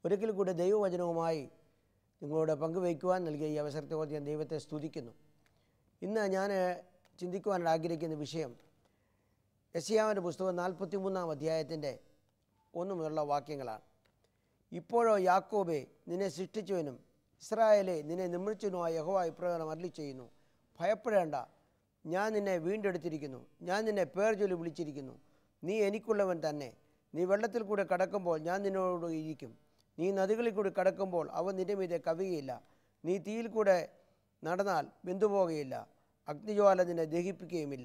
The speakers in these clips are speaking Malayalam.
ഒരിക്കൽ കൂടെ ദൈവവചനവുമായി നിങ്ങളോട് പങ്കുവയ്ക്കുവാൻ നൽകിയ ഈ അവസരത്തെ ഓർത്ത് ഞാൻ ദൈവത്തെ സ്തുതിക്കുന്നു ഇന്ന് ഞാൻ ചിന്തിക്കുവാൻ ആഗ്രഹിക്കുന്ന വിഷയം യസിയാവിൻ്റെ പുസ്തകം നാൽപ്പത്തി മൂന്നാം അധ്യായത്തിൻ്റെ ഒന്ന് മുതലുള്ള വാക്യങ്ങളാണ് ഇപ്പോഴോ യാക്കോബെ നിന്നെ സൃഷ്ടിച്ചവനും ഇസ്രായേലെ നിന്നെ നിർമ്മിച്ചവനുമായ യഹോവ ഇപ്രകാരം അരളി ചെയ്യുന്നു ഭയപ്പെടേണ്ട ഞാൻ നിന്നെ വീണ്ടെടുത്തിരിക്കുന്നു ഞാൻ നിന്നെ പേർ ചൊല്ലി വിളിച്ചിരിക്കുന്നു നീ എനിക്കുള്ളവൻ തന്നെ നീ വെള്ളത്തിൽ കൂടെ കടക്കുമ്പോൾ ഞാൻ നിന്നോട് ഇരിക്കും നീ നദികളിൽ കൂടി കടക്കുമ്പോൾ അവ നിന്റെ മീതെ കവിയുകയില്ല നീ തീയിൽ കൂടെ നടന്നാൽ വെന്തുപോകുകയില്ല അഗ്നിജ്വാല നിന്നെ ദഹിപ്പിക്കുകയുമില്ല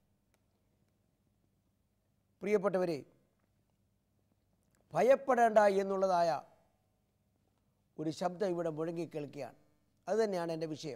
പ്രിയപ്പെട്ടവരെ ഭയപ്പെടേണ്ട എന്നുള്ളതായ ഒരു ശബ്ദം ഇവിടെ മുഴങ്ങി കേൾക്കുകയാണ് അതുതന്നെയാണ് എൻ്റെ വിഷയം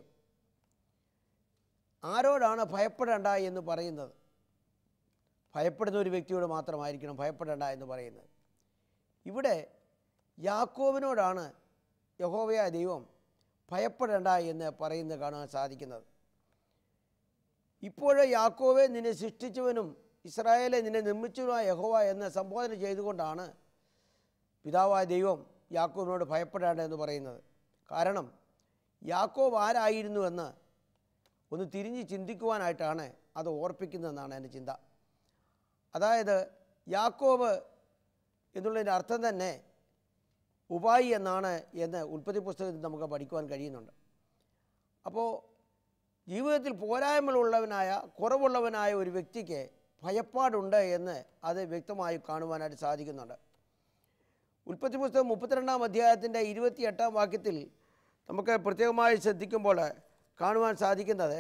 ആരോടാണ് ഭയപ്പെടേണ്ട എന്ന് പറയുന്നത് ഭയപ്പെടുന്ന ഒരു വ്യക്തിയോട് മാത്രമായിരിക്കണം ഭയപ്പെടേണ്ട എന്ന് പറയുന്നത് ഇവിടെ യാക്കോവിനോടാണ് യഹോവയായ ദൈവം ഭയപ്പെടേണ്ട എന്ന് പറയുന്നത് കാണാൻ സാധിക്കുന്നത് ഇപ്പോഴേ യാക്കോവെ നിന്നെ സൃഷ്ടിച്ചവനും ഇസ്രായേലെ നിന്നെ നിർമ്മിച്ചവനുമായ യഹോവ എന്ന് സംബോധന ചെയ്തുകൊണ്ടാണ് പിതാവായ ദൈവം യാക്കോബിനോട് ഭയപ്പെടേണ്ട എന്ന് പറയുന്നത് കാരണം യാക്കോബ് ആരായിരുന്നുവെന്ന് ഒന്ന് തിരിഞ്ഞ് ചിന്തിക്കുവാനായിട്ടാണ് അത് ഓർപ്പിക്കുന്നതെന്നാണ് എൻ്റെ ചിന്ത അതായത് യാക്കോബ് എന്നുള്ളതിൻ്റെ അർത്ഥം തന്നെ ഉപായി എന്നാണ് എന്ന് ഉൽപ്പത്തി പുസ്തകത്തിൽ നമുക്ക് പഠിക്കുവാൻ കഴിയുന്നുണ്ട് അപ്പോൾ ജീവിതത്തിൽ പോരായ്മകളുള്ളവനായ കുറവുള്ളവനായ ഒരു വ്യക്തിക്ക് ഭയപ്പാടുണ്ട് എന്ന് അത് വ്യക്തമായി കാണുവാനായിട്ട് സാധിക്കുന്നുണ്ട് ഉൽപ്പത്തി പുസ്തകം മുപ്പത്തിരണ്ടാം അധ്യായത്തിൻ്റെ ഇരുപത്തി എട്ടാം വാക്യത്തിൽ നമുക്ക് പ്രത്യേകമായി ശ്രദ്ധിക്കുമ്പോൾ കാണുവാൻ സാധിക്കുന്നത്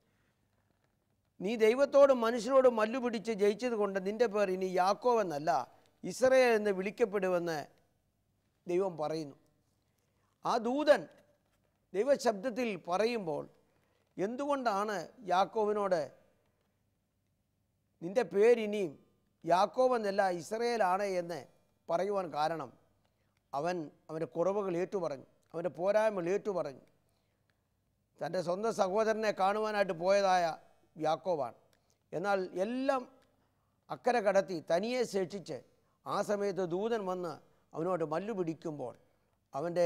നീ ദൈവത്തോടും മനുഷ്യരോടും മല്ലുപിടിച്ച് ജയിച്ചത് കൊണ്ട് നിൻ്റെ പേർ ഇനി യാക്കോവ് എന്നല്ല ഇസ്രയേൽ എന്ന് വിളിക്കപ്പെടുമെന്ന് ദൈവം പറയുന്നു ആ ദൂതൻ ദൈവശബ്ദത്തിൽ പറയുമ്പോൾ എന്തുകൊണ്ടാണ് യാക്കോവിനോട് നിൻ്റെ പേരിനിയും യാക്കോവ് എന്നല്ല ഇസ്രയേലാണ് എന്ന് പറയുവാൻ കാരണം അവൻ അവൻ്റെ കുറവുകൾ ഏറ്റുപറഞ്ഞു അവൻ്റെ പോരായ്മകൾ ഏറ്റുപറഞ്ഞു തൻ്റെ സ്വന്തം സഹോദരനെ കാണുവാനായിട്ട് പോയതായ യാക്കോവാണ് എന്നാൽ എല്ലാം അക്കരെ കടത്തി തനിയെ ശേഷിച്ച് ആ സമയത്ത് ദൂതൻ വന്ന് അവനോട് മല്ലു പിടിക്കുമ്പോൾ അവൻ്റെ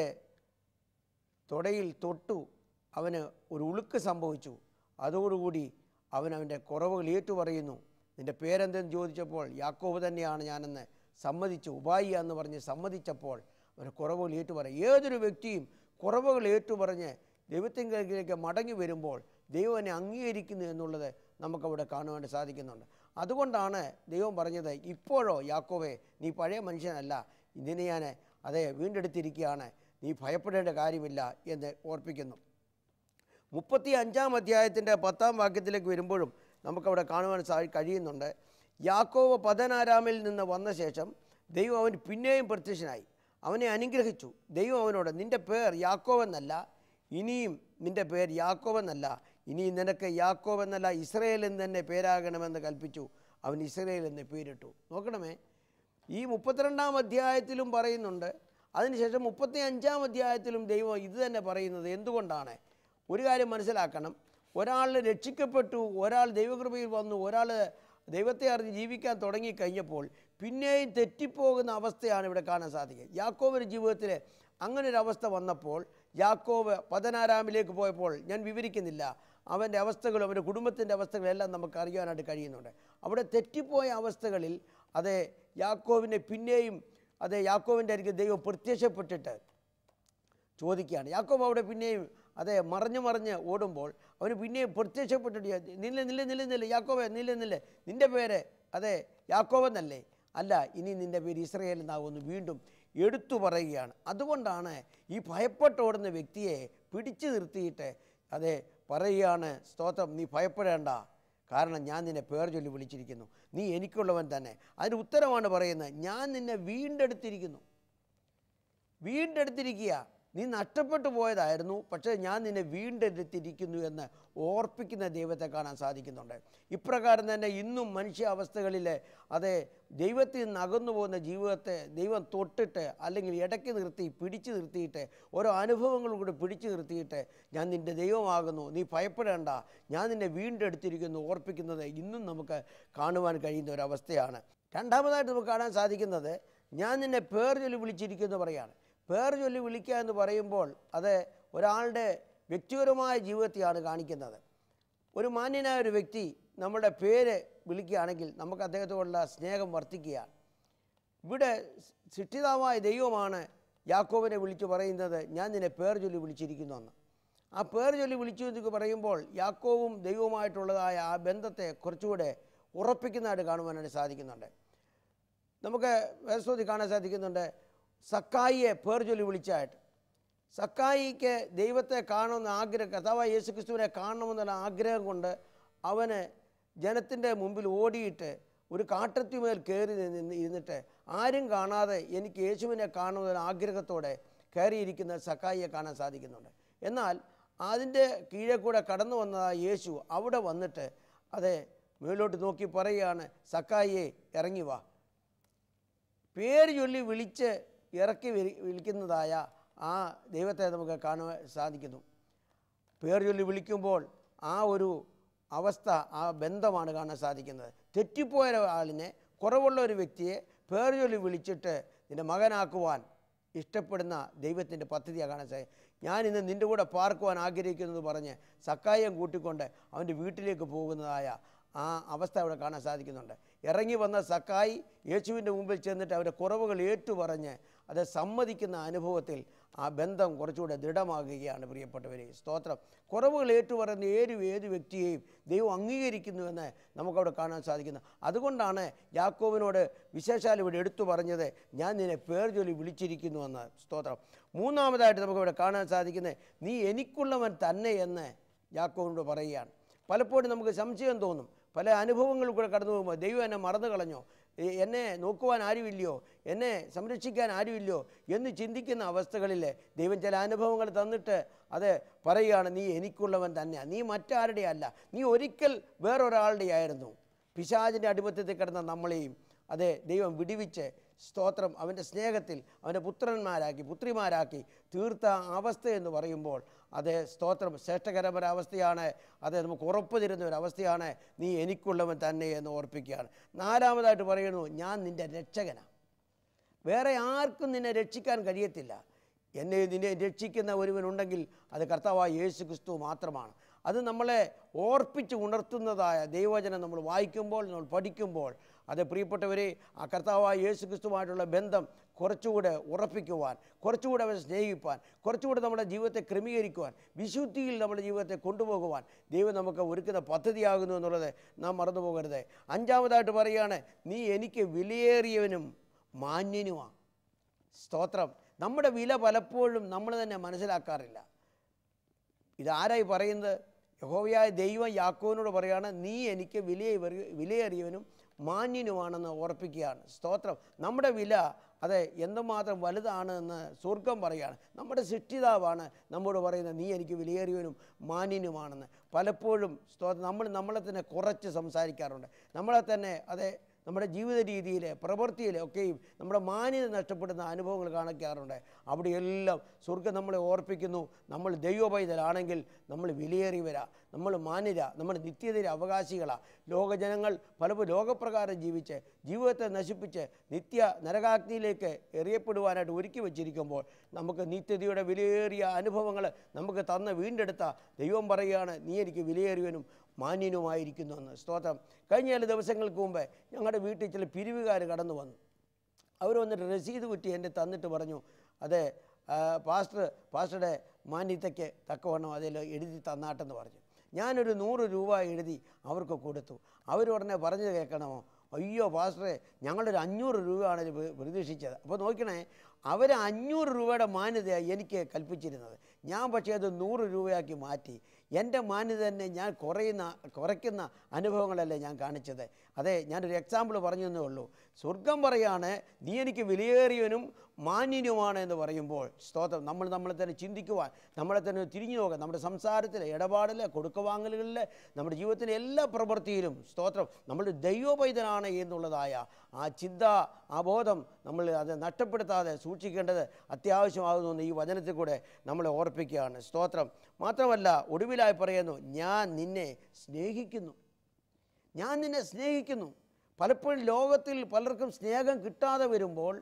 തുടയിൽ തൊട്ടു അവന് ഒരു ഉളുക്ക് സംഭവിച്ചു അതോടുകൂടി അവൻ അവൻ്റെ കുറവുകൾ ഏറ്റുപറയുന്നു നിൻ്റെ പേരെന്തെന്ന് ചോദിച്ചപ്പോൾ യാക്കോബ് തന്നെയാണ് ഞാനെന്ന് സമ്മതിച്ചു ഉപായി എന്ന് പറഞ്ഞ് സമ്മതിച്ചപ്പോൾ അവൻ്റെ കുറവുകൾ ഏറ്റുപറയും ഏതൊരു വ്യക്തിയും കുറവുകൾ ഏറ്റുപറഞ്ഞ് ദൈവത്തിലേക്ക് മടങ്ങി വരുമ്പോൾ ദൈവം എന്നെ അംഗീകരിക്കുന്നു എന്നുള്ളത് നമുക്കവിടെ കാണുവാൻ സാധിക്കുന്നുണ്ട് അതുകൊണ്ടാണ് ദൈവം പറഞ്ഞത് ഇപ്പോഴോ യാക്കോവേ നീ പഴയ മനുഷ്യനല്ല ഇതിനെ ഞാൻ അതെ വീണ്ടെടുത്തിരിക്കുകയാണ് നീ ഭയപ്പെടേണ്ട കാര്യമില്ല എന്ന് ഓർപ്പിക്കുന്നു മുപ്പത്തി അഞ്ചാം അധ്യായത്തിൻ്റെ പത്താം വാക്യത്തിലേക്ക് വരുമ്പോഴും നമുക്കവിടെ കാണുവാൻ സാ കഴിയുന്നുണ്ട് യാക്കോവ് പതനാരാമിൽ നിന്ന് വന്ന ശേഷം ദൈവം അവന് പിന്നെയും പ്രത്യക്ഷനായി അവനെ അനുഗ്രഹിച്ചു ദൈവം അവനോട് നിൻ്റെ പേർ യാക്കോവെന്നല്ല ഇനിയും നിൻ്റെ പേർ യാക്കോവെന്നല്ല ഇനിയും നിനക്ക് യാക്കോവെന്നല്ല ഇസ്രയേൽ എന്ന് തന്നെ പേരാകണമെന്ന് കൽപ്പിച്ചു അവൻ ഇസ്രയേൽ എന്ന് പേരിട്ടു നോക്കണമേ ഈ മുപ്പത്തിരണ്ടാം അധ്യായത്തിലും പറയുന്നുണ്ട് അതിനുശേഷം മുപ്പത്തി അഞ്ചാം അധ്യായത്തിലും ദൈവം ഇത് തന്നെ പറയുന്നത് എന്തുകൊണ്ടാണ് ഒരു കാര്യം മനസ്സിലാക്കണം ഒരാൾ രക്ഷിക്കപ്പെട്ടു ഒരാൾ ദൈവകൃപയിൽ വന്നു ഒരാൾ ദൈവത്തെ അറിഞ്ഞ് ജീവിക്കാൻ തുടങ്ങിക്കഴിഞ്ഞപ്പോൾ പിന്നെയും തെറ്റിപ്പോകുന്ന അവസ്ഥയാണ് ഇവിടെ കാണാൻ സാധിക്കുക യാക്കോവിൻ്റെ ജീവിതത്തിൽ അങ്ങനെ ഒരു അവസ്ഥ വന്നപ്പോൾ യാക്കോവ് പതനാരാമിലേക്ക് പോയപ്പോൾ ഞാൻ വിവരിക്കുന്നില്ല അവൻ്റെ അവസ്ഥകളും അവൻ്റെ കുടുംബത്തിൻ്റെ അവസ്ഥകളെല്ലാം നമുക്ക് അറിയാനായിട്ട് കഴിയുന്നുണ്ട് അവിടെ തെറ്റിപ്പോയ അവസ്ഥകളിൽ അതെ യാക്കോവിനെ പിന്നെയും അതെ യാക്കോവിൻ്റെ അരികെ ദൈവം പ്രത്യക്ഷപ്പെട്ടിട്ട് ചോദിക്കുകയാണ് യാക്കോബ് അവിടെ പിന്നെയും അതെ മറിഞ്ഞ് മറിഞ്ഞ് ഓടുമ്പോൾ അവന് പിന്നെയും പ്രത്യക്ഷപ്പെട്ടിട്ട് ചോ- നില്ല നില്ല നില്ല നില്ല യാക്കോബെ നില്ല നില്ല നിൻ്റെ പേര് അതെ യാക്കോബെന്നല്ലേ അല്ല ഇനി നിൻ്റെ പേര് ഇസ്രയേൽ എന്നാകുമെന്ന് വീണ്ടും എടുത്തു പറയുകയാണ് അതുകൊണ്ടാണ് ഈ ഭയപ്പെട്ടോടുന്ന വ്യക്തിയെ പിടിച്ചു നിർത്തിയിട്ട് അതെ പറയുകയാണ് സ്തോത്രം നീ ഭയപ്പെടേണ്ട കാരണം ഞാൻ നിന്നെ പേർ ചൊല്ലി വിളിച്ചിരിക്കുന്നു നീ എനിക്കുള്ളവൻ തന്നെ അതിന് ഉത്തരമാണ് പറയുന്നത് ഞാൻ നിന്നെ വീണ്ടെടുത്തിരിക്കുന്നു വീണ്ടെടുത്തിരിക്കുക നീ നഷ്ടപ്പെട്ടു പോയതായിരുന്നു പക്ഷേ ഞാൻ നിന്നെ വീണ്ടെടുത്തിരിക്കുന്നു എന്ന് ഓർപ്പിക്കുന്ന ദൈവത്തെ കാണാൻ സാധിക്കുന്നുണ്ട് ഇപ്രകാരം തന്നെ ഇന്നും മനുഷ്യാവസ്ഥകളിൽ അതെ ദൈവത്തിൽ നിന്ന് അകന്നു പോകുന്ന ജീവിതത്തെ ദൈവം തൊട്ടിട്ട് അല്ലെങ്കിൽ ഇടയ്ക്ക് നിർത്തി പിടിച്ചു നിർത്തിയിട്ട് ഓരോ അനുഭവങ്ങളും കൂടി പിടിച്ചു നിർത്തിയിട്ട് ഞാൻ നിൻ്റെ ദൈവമാകുന്നു നീ ഭയപ്പെടേണ്ട ഞാൻ നിന്നെ വീണ്ടെടുത്തിരിക്കുന്നു ഓർപ്പിക്കുന്നത് ഇന്നും നമുക്ക് കാണുവാൻ കഴിയുന്ന ഒരവസ്ഥയാണ് രണ്ടാമതായിട്ട് നമുക്ക് കാണാൻ സാധിക്കുന്നത് ഞാൻ നിന്നെ പേർ ചൊല്ലി വിളിച്ചിരിക്കുന്നു പറയാണ് പേർ ചൊല്ലി വിളിക്കുക എന്ന് പറയുമ്പോൾ അത് ഒരാളുടെ വ്യക്തിപരമായ ജീവിതത്തെയാണ് കാണിക്കുന്നത് ഒരു മാന്യനായ ഒരു വ്യക്തി നമ്മുടെ പേര് വിളിക്കുകയാണെങ്കിൽ നമുക്ക് അദ്ദേഹത്തോടുള്ള സ്നേഹം വർദ്ധിക്കുകയാണ് ഇവിടെ സൃഷ്ടിതാവായ ദൈവമാണ് യാക്കോബിനെ വിളിച്ചു പറയുന്നത് ഞാൻ നിന്നെ പേർ ചൊല്ലി വിളിച്ചിരിക്കുന്നു എന്ന് ആ പേർ ചൊല്ലി വിളിച്ചു എന്ന് പറയുമ്പോൾ യാക്കോവും ദൈവവുമായിട്ടുള്ളതായ ആ ബന്ധത്തെ കുറച്ചുകൂടെ ഉറപ്പിക്കുന്നതായിട്ട് കാണുവാനായിട്ട് സാധിക്കുന്നുണ്ട് നമുക്ക് വേസ്തോതി കാണാൻ സാധിക്കുന്നുണ്ട് സക്കായിയെ പേർ ചൊല്ലി വിളിച്ചായിട്ട് സക്കായിക്ക് ദൈവത്തെ കാണുമെന്ന ആഗ്രഹം കഥാവായ യേശു ക്രിസ്തുവിനെ കാണണമെന്നുള്ള ആഗ്രഹം കൊണ്ട് അവന് ജനത്തിൻ്റെ മുമ്പിൽ ഓടിയിട്ട് ഒരു കാട്ടത്തിമേൽ കയറി നിന്ന് ഇരുന്നിട്ട് ആരും കാണാതെ എനിക്ക് യേശുവിനെ കാണുമെന്ന ആഗ്രഹത്തോടെ കയറിയിരിക്കുന്ന സക്കായിയെ കാണാൻ സാധിക്കുന്നുണ്ട് എന്നാൽ അതിൻ്റെ കീഴെ കൂടെ കടന്നു വന്നതായ യേശു അവിടെ വന്നിട്ട് അതെ മുകളിലോട്ട് നോക്കി പറയുകയാണ് സക്കായിയെ ഇറങ്ങി വാ പേര് ചൊല്ലി വിളിച്ച് ഇറക്കി വിളി- വിളിക്കുന്നതായ ആ ദൈവത്തെ നമുക്ക് കാണുവാൻ സാധിക്കുന്നു പേർ ചൊല്ലി വിളിക്കുമ്പോൾ ആ ഒരു അവസ്ഥ ആ ബന്ധമാണ് കാണാൻ സാധിക്കുന്നത് തെറ്റിപ്പോയ ആളിനെ കുറവുള്ള ഒരു വ്യക്തിയെ പേർ ചൊല്ലി വിളിച്ചിട്ട് നിൻ്റെ മകനാക്കുവാൻ ഇഷ്ടപ്പെടുന്ന ദൈവത്തിൻ്റെ പദ്ധതിയാണ് കാണാൻ സാധിക്കും ഞാൻ ഇന്ന് നിൻ്റെ കൂടെ പാർക്കുവാൻ ആഗ്രഹിക്കുന്നത് പറഞ്ഞ് സക്കായം കൂട്ടിക്കൊണ്ട് അവൻ്റെ വീട്ടിലേക്ക് പോകുന്നതായ ആ അവസ്ഥ അവിടെ കാണാൻ സാധിക്കുന്നുണ്ട് ഇറങ്ങി വന്ന സക്കായി യേശുവിൻ്റെ മുമ്പിൽ ചെന്നിട്ട് അവരുടെ കുറവുകൾ ഏറ്റുപറഞ്ഞ് അത് സമ്മതിക്കുന്ന അനുഭവത്തിൽ ആ ബന്ധം കുറച്ചുകൂടെ ദൃഢമാകുകയാണ് പ്രിയപ്പെട്ടവരെ സ്തോത്രം കുറവുകൾ ഏറ്റുപറയുന്ന ഏത് ഏത് വ്യക്തിയെയും ദൈവം അംഗീകരിക്കുന്നുവെന്ന് നമുക്കവിടെ കാണാൻ സാധിക്കുന്നു അതുകൊണ്ടാണ് യാക്കോവിനോട് വിശേഷാൽ ഇവിടെ എടുത്തു പറഞ്ഞത് ഞാൻ നിന്നെ പേർ ചൊല്ലി വിളിച്ചിരിക്കുന്നുവെന്ന് സ്തോത്രം മൂന്നാമതായിട്ട് നമുക്കിവിടെ കാണാൻ സാധിക്കുന്നത് നീ എനിക്കുള്ളവൻ തന്നെ എന്ന് യാക്കോവിനോട് പറയുകയാണ് പലപ്പോഴും നമുക്ക് സംശയം തോന്നും പല അനുഭവങ്ങളിൽ കൂടെ കടന്നു പോകുമ്പോൾ ദൈവം എന്നെ മറന്നു കളഞ്ഞോ എ- എന്നെ നോക്കുവാൻ ആരുമില്ലയോ എന്നെ സംരക്ഷിക്കാൻ ആരുമില്ലയോ എന്ന് ചിന്തിക്കുന്ന അവസ്ഥകളിൽ ദൈവം ചില അനുഭവങ്ങൾ തന്നിട്ട് അത് പറയുകയാണ് നീ എനിക്കുള്ളവൻ തന്നെയാണ് നീ മറ്റാരുടെ അല്ല നീ ഒരിക്കൽ വേറൊരാളുടെ ആയിരുന്നു പിശാചിൻ്റെ അടിമത്തത്തിൽ കിടന്ന നമ്മളെയും അതെ ദൈവം വിടിവിച്ച് സ്തോത്രം അവൻ്റെ സ്നേഹത്തിൽ അവൻ്റെ പുത്രന്മാരാക്കി പുത്രിമാരാക്കി തീർത്ത അവസ്ഥ എന്ന് പറയുമ്പോൾ അത് സ്തോത്രം ശ്രേഷ്ഠകരമായ അവസ്ഥയാണ് അത് നമുക്ക് ഉറപ്പ് തരുന്ന ഒരു അവസ്ഥയാണ് നീ എനിക്കുള്ളവൻ തന്നെ എന്ന് ഓർപ്പിക്കുകയാണ് നാലാമതായിട്ട് പറയുന്നു ഞാൻ നിൻ്റെ രക്ഷകനാണ് വേറെ ആർക്കും നിന്നെ രക്ഷിക്കാൻ കഴിയത്തില്ല എന്നെ നിന്നെ രക്ഷിക്കുന്ന ഒരുവനുണ്ടെങ്കിൽ അത് കർത്താവായ യേശു ക്രിസ്തു മാത്രമാണ് അത് നമ്മളെ ഓർപ്പിച്ച് ഉണർത്തുന്നതായ ദൈവവചനം നമ്മൾ വായിക്കുമ്പോൾ നമ്മൾ പഠിക്കുമ്പോൾ അത് പ്രിയപ്പെട്ടവരെ ആ കർത്താവായ യേശു ക്രിസ്തുവായിട്ടുള്ള ബന്ധം കുറച്ചുകൂടെ ഉറപ്പിക്കുവാൻ കുറച്ചുകൂടെ അവരെ സ്നേഹിപ്പാൻ കുറച്ചുകൂടെ നമ്മുടെ ജീവിതത്തെ ക്രമീകരിക്കുവാൻ വിശുദ്ധിയിൽ നമ്മുടെ ജീവിതത്തെ കൊണ്ടുപോകുവാൻ ദൈവം നമുക്ക് ഒരുക്കുന്ന പദ്ധതിയാകുന്നു എന്നുള്ളത് നാം മറന്നു പോകരുത് അഞ്ചാമതായിട്ട് പറയുകയാണ് നീ എനിക്ക് വിലയേറിയവനും മാന്യനുമാണ് സ്തോത്രം നമ്മുടെ വില പലപ്പോഴും നമ്മൾ തന്നെ മനസ്സിലാക്കാറില്ല ഇതാരായി പറയുന്നത് യഹോവയായ ദൈവം യാക്കോവിനോട് പറയാണ് നീ എനിക്ക് വിലയേറി വിലയേറിയവനും മാന്യനുമാണെന്ന് ഓർപ്പിക്കുകയാണ് സ്തോത്രം നമ്മുടെ വില അത് എന്തുമാത്രം വലുതാണ് എന്ന് സ്വർഗം പറയുകയാണ് നമ്മുടെ സൃഷ്ടിതാവാണ് നമ്മോട് പറയുന്നത് നീ എനിക്ക് വിലയേറിയവനും മാന്യനുമാണെന്ന് പലപ്പോഴും സ്തോത്രം നമ്മൾ നമ്മളെ തന്നെ കുറച്ച് സംസാരിക്കാറുണ്ട് നമ്മളെ തന്നെ അതെ നമ്മുടെ ജീവിത രീതിയിൽ പ്രവൃത്തിയിൽ ഒക്കെയും നമ്മുടെ മാന്യത നഷ്ടപ്പെടുന്ന അനുഭവങ്ങൾ കാണിക്കാറുണ്ട് അവിടെയെല്ലാം സ്വർഗം നമ്മളെ ഓർപ്പിക്കുന്നു നമ്മൾ ദൈവപൈതലാണെങ്കിൽ നമ്മൾ വിലയേറിയവരാ നമ്മൾ മാന്യര നമ്മൾ നിത്യതയുടെ അവകാശികളാ ലോകജനങ്ങൾ പലപ്പോഴും ലോകപ്രകാരം ജീവിച്ച് ജീവിതത്തെ നശിപ്പിച്ച് നിത്യ നരകാഗ്നിയിലേക്ക് എറിയപ്പെടുവാനായിട്ട് ഒരുക്കി വച്ചിരിക്കുമ്പോൾ നമുക്ക് നിത്യതയുടെ വിലയേറിയ അനുഭവങ്ങൾ നമുക്ക് തന്ന് വീണ്ടെടുത്ത ദൈവം പറയുകയാണ് നീ എനിക്ക് വിലയേറിയവനും മാന്യനുമായിരിക്കുന്നു എന്ന് സ്തോത്രം കഴിഞ്ഞ ചില ദിവസങ്ങൾക്ക് മുമ്പ് ഞങ്ങളുടെ വീട്ടിൽ ചില പിരിവുകാർ കടന്നു വന്നു അവർ വന്നിട്ട് രസീത് കുറ്റി എൻ്റെ തന്നിട്ട് പറഞ്ഞു അതെ ആ, പാസ്റ്റർ പാസ്റ്ററുടെ മാന്യതയ്ക്ക് തക്കവണ്ണം അതിൽ എഴുതി തന്നാട്ടെന്ന് പറഞ്ഞു ഞാനൊരു നൂറ് രൂപ എഴുതി അവർക്ക് കൊടുത്തു അവർ ഉടനെ പറഞ്ഞു കേൾക്കണമോ അയ്യോ പാസ്റ്ററെ ഞങ്ങളൊരു അഞ്ഞൂറ് രൂപയാണ് ഇത് പ്ര- പ്രതീക്ഷിച്ചത് അപ്പോൾ നോക്കണേ അവർ അഞ്ഞൂറ് രൂപയുടെ മാന്യതയാണ് എനിക്ക് കൽപ്പിച്ചിരുന്നത് ഞാൻ പക്ഷേ അത് നൂറ് രൂപയാക്കി മാറ്റി എൻ്റെ മാന്യത തന്നെ ഞാൻ കുറയുന്ന കുറയ്ക്കുന്ന അനുഭവങ്ങളല്ലേ ഞാൻ കാണിച്ചത് അതെ ഞാനൊരു എക്സാമ്പിൾ പറഞ്ഞു എന്നേ ഉള്ളൂ സ്വർഗം പറയാണ് നീ എനിക്ക് വിലയേറിയവനും മാന്യനുമാണ് എന്ന് പറയുമ്പോൾ സ്തോത്രം നമ്മൾ നമ്മളെ തന്നെ ചിന്തിക്കുവാൻ നമ്മളെ തന്നെ തിരിഞ്ഞു നോക്കാൻ നമ്മുടെ സംസാരത്തിൽ ഇടപാടിൽ കൊടുക്കവാങ്ങലുകളിൽ നമ്മുടെ ജീവിതത്തിലെ എല്ലാ പ്രവൃത്തിയിലും സ്തോത്രം നമ്മൾ ദൈവപൈതനാണ് എന്നുള്ളതായ ആ ചിന്ത ആ ബോധം നമ്മൾ അത് നഷ്ടപ്പെടുത്താതെ സൂക്ഷിക്കേണ്ടത് അത്യാവശ്യമാകുന്നു ഈ വചനത്തിൽ കൂടെ നമ്മളെ ഓർപ്പിക്കുകയാണ് സ്തോത്രം മാത്രമല്ല ഒടുവിലായി പറയുന്നു ഞാൻ നിന്നെ സ്നേഹിക്കുന്നു ഞാൻ നിന്നെ സ്നേഹിക്കുന്നു പലപ്പോഴും ലോകത്തിൽ പലർക്കും സ്നേഹം കിട്ടാതെ വരുമ്പോൾ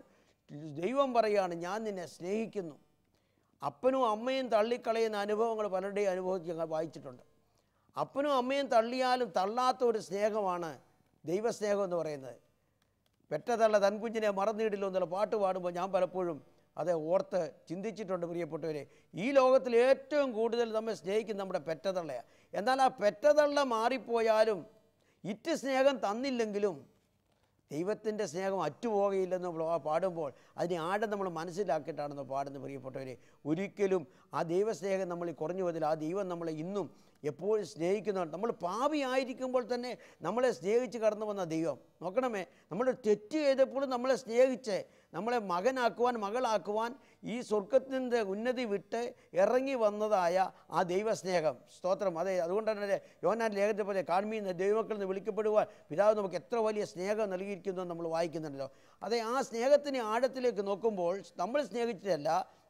ദൈവം പറയാണ് ഞാൻ നിന്നെ സ്നേഹിക്കുന്നു അപ്പനും അമ്മയും തള്ളിക്കളയുന്ന അനുഭവങ്ങൾ പലരുടെയും അനുഭവിച്ച് ഞങ്ങൾ വായിച്ചിട്ടുണ്ട് അപ്പനും അമ്മയും തള്ളിയാലും തള്ളാത്ത ഒരു സ്നേഹമാണ് ദൈവസ്നേഹം എന്ന് പറയുന്നത് പെറ്റതള്ള തൻകുഞ്ഞിനെ മറന്നിടില്ലോ എന്നുള്ള പാട്ട് പാടുമ്പോൾ ഞാൻ പലപ്പോഴും അത് ഓർത്ത് ചിന്തിച്ചിട്ടുണ്ട് പ്രിയപ്പെട്ടവരെ ഈ ലോകത്തിൽ ഏറ്റവും കൂടുതൽ നമ്മെ സ്നേഹിക്കുന്ന നമ്മുടെ പെറ്റതള്ളയാണ് എന്നാൽ ആ പെറ്റതള്ള മാറിപ്പോയാലും ഇറ്റ് സ്നേഹം തന്നില്ലെങ്കിലും ദൈവത്തിൻ്റെ സ്നേഹം അറ്റുപോകയില്ലെന്ന് പ്ല- പാടുമ്പോൾ അതിനെ ആഴം നമ്മൾ മനസ്സിലാക്കിയിട്ടാണെന്ന് പാടുന്നത് പ്രിയപ്പെട്ടവരെ ഒരിക്കലും ആ ദൈവസ്നേഹം നമ്മൾ കുറഞ്ഞു പോയതിൽ ആ ദൈവം നമ്മളെ ഇന്നും എപ്പോഴും സ്നേഹിക്കുന്നുണ്ട് നമ്മൾ പാപിയായിരിക്കുമ്പോൾ തന്നെ നമ്മളെ സ്നേഹിച്ച് കടന്നു വന്ന ദൈവം നോക്കണമേ നമ്മൾ തെറ്റ് ചെയ്തപ്പോഴും നമ്മളെ സ്നേഹിച്ച് നമ്മളെ മകനാക്കുവാൻ മകളാക്കുവാൻ ഈ സ്വർഗത്തിൻ്റെ ഉന്നതി വിട്ട് ഇറങ്ങി വന്നതായ ആ ദൈവസ്നേഹം സ്തോത്രം അതെ അതുകൊണ്ടാണ് തന്നെ യോനാൻ ലേഖനത്തെ പോലെ കാൺമീന്ന് ദൈവമക്കളിൽ നിന്ന് വിളിക്കപ്പെടുവാൻ പിതാവ് നമുക്ക് എത്ര വലിയ സ്നേഹം നൽകിയിരിക്കുന്നു എന്ന് നമ്മൾ വായിക്കുന്നുണ്ടല്ലോ അതെ ആ സ്നേഹത്തിന് ആഴത്തിലേക്ക് നോക്കുമ്പോൾ നമ്മൾ സ്നേഹിച്ചിട്ടല്ല